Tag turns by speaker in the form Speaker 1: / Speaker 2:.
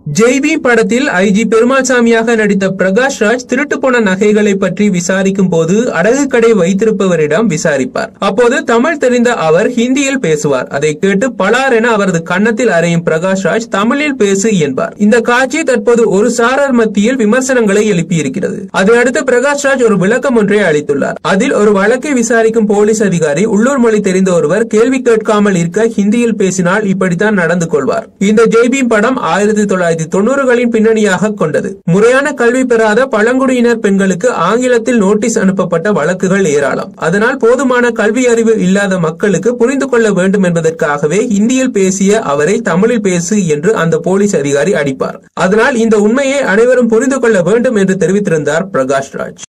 Speaker 1: ஜெய்பி படத்தில் ஐஜி பெருமாள்சாமியாக நடித்த பிரகாஷ் ராஜ் திருட்டு போன நகைகளை பற்றி விசாரிக்கும் போது அடகு கடை வைத்திருப்பவரிடம் விசாரிப்பார் அப்போது தமிழ் தெரிந்த அவர் ஹிந்தியில் பேசுவார் அதை கேட்டு பலார் என அவரது கன்னத்தில் அறையும் பிரகாஷ் ராஜ் தமிழில் பேசு என்பார் இந்த காட்சி தற்போது ஒரு சாரர் மத்தியில் விமர்சனங்களை எழுப்பியிருக்கிறது அதையடுத்து பிரகாஷ் ராஜ் ஒரு விளக்கம் ஒன்றை அளித்துள்ளார் அதில் ஒரு வழக்கை விசாரிக்கும் போலீஸ் அதிகாரி உள்ளூர் மொழி தெரிந்த ஒருவர் கேள்வி கேட்காமல் இருக்க ஹிந்தியில் பேசினால் இப்படித்தான் நடந்து கொள்வார் இந்த ஜெய்பீம் படம் ஆயிரத்தி தொள்ளாயிரத்தி தொண்ணூறுகளின் பின்னணியாக கொண்டது முறையான கல்வி பெறாத பழங்குடியினர் பெண்களுக்கு ஆங்கிலத்தில் நோட்டீஸ் அனுப்பப்பட்ட வழக்குகள் ஏராளம் அதனால் போதுமான கல்வி அறிவு இல்லாத மக்களுக்கு புரிந்து கொள்ள வேண்டும் என்பதற்காகவே ஹிந்தியில் பேசிய அவரை தமிழில் பேசு என்று அந்த போலீஸ் அதிகாரி அடிப்பார் அதனால் இந்த உண்மையை அனைவரும் புரிந்து கொள்ள வேண்டும் என்று தெரிவித்திருந்தார் பிரகாஷ் ராஜ்